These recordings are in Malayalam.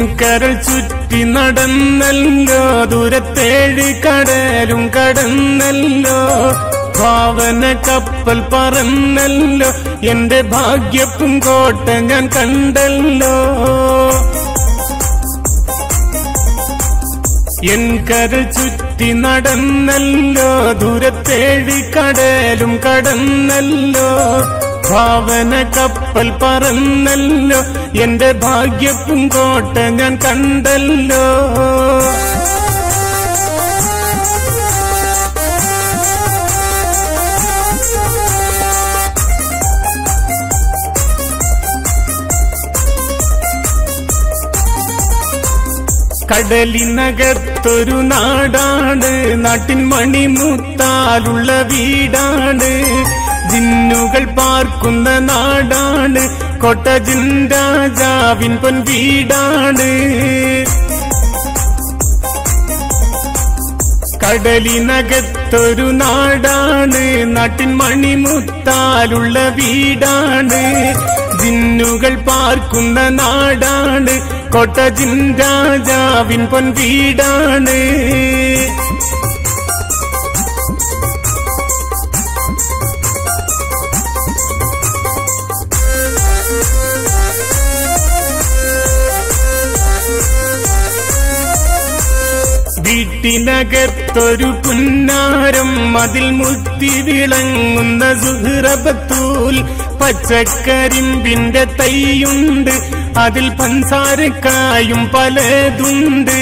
കരൾ ചുറ്റി നടന്നല്ലോ ദൂരത്തേഴ് കടലും കടന്നല്ലോ ഭാവന കപ്പൽ പറന്നല്ലോ എന്റെ ഭാഗ്യപ്പും കോട്ട ഞാൻ കണ്ടല്ലോ എൻ കരൾ ചുറ്റി നടന്നല്ലോ ദൂരത്തേഴ് കടലും കടന്നല്ലോ ഭാവന കപ്പൽ പറന്നല്ലോ എന്റെ ഭാഗ്യപ്പും കോട്ട ഞാൻ കണ്ടല്ലോ കടലിനകത്തൊരു നാടാണ് നാട്ടിൻ മണിമുത്താലുള്ള വീടാണ് ജിന്നുകൾ പാർക്കുന്ന നാടാണ് കൊട്ടജിൻ രാജാവിൻ പൊൻ വീടാണ് കടലിനകത്തൊരു നാടാണ് നാട്ടിൻ മണിമുത്താലുള്ള വീടാണ് ജിന്നുകൾ പാർക്കുന്ന നാടാണ് കൊട്ടജിൻ രാജാവിൻ പൊൻ വീടാണ് വീട്ടിനകത്തൊരു പുന്നാരം അതിൽ മുത്തി വിളങ്ങുന്ന സുഹൃബത്തൂൽ പച്ചക്കരിമ്പിന്റെ തൈയുണ്ട് അതിൽ പഞ്ചാരക്കായും പലതുണ്ട്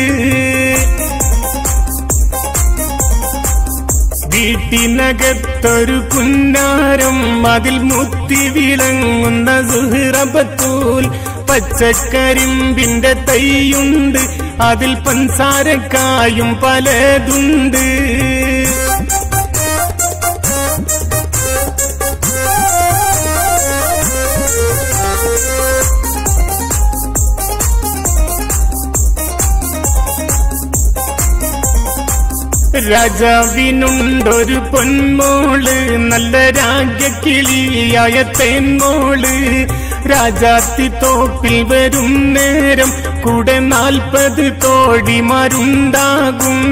വീട്ടിനകത്തൊരു പുന്നാരം അതിൽ മുത്തി വിളങ്ങുന്ന സുഹൃബത്തൂൽ പച്ചക്കരിമ്പിന്റെ തൈയുണ്ട് അതിൽ പഞ്ചാരക്കായും പലതുണ്ട് രാജാവിനുണ്ടൊരു പൊന്മോള് നല്ല രാജക്കിളിയായ തേന്മോള് രാജാത്തി തോപ്പിൽ വരും നേരം കൂടെ നാൽപ്പത് തോഴിമാരുണ്ടാകും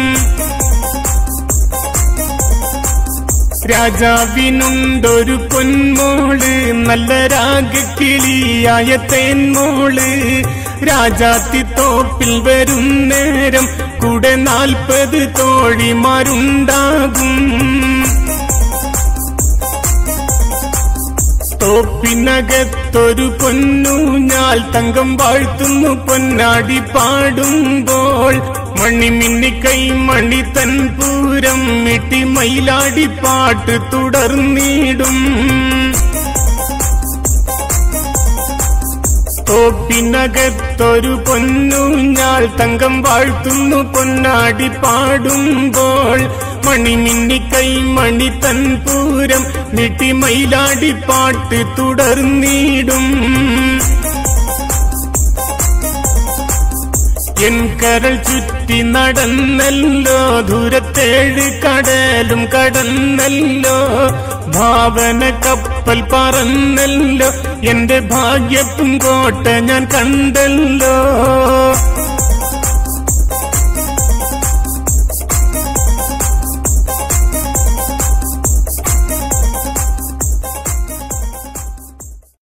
രാജാവിനുണ്ടൊരു പൊന്മോള് നല്ല രാഗക്കിളിയായ തേന്മോള് രാജാത്തി തോപ്പിൽ വരും നേരം കൂടെ നാൽപ്പത് തോഴിമാരുണ്ടാകും തോപ്പിനകത്തൊരു പൊന്നൂഞ്ഞാൽ തങ്കം വാഴ്ത്തുന്നു പൊന്നാടി പാടുമ്പോൾ മണിമിന്നി കൈ മണി തൻ പൂരം മിട്ടി മയിലാടി പാട്ട് തുടർന്നിടും തോപ്പിനകത്തൊരു പൊന്നൂഞ്ഞാൽ തങ്കം വാഴ്ത്തുന്നു പൊന്നാടി പാടുമ്പോൾ മണിമിന്നി കൈ മണി തൻ പൂരം നീട്ടി മയിലാടി പാട്ട് തുടർന്നിടും എൻ കരൾ ചുറ്റി നടന്നല്ലോ ദൂരത്തേഴ് കടലും കടന്നല്ലോ ഭാവന കപ്പൽ പറന്നല്ലോ എന്റെ ഭാഗ്യപ്പും കോട്ട ഞാൻ കണ്ടല്ലോ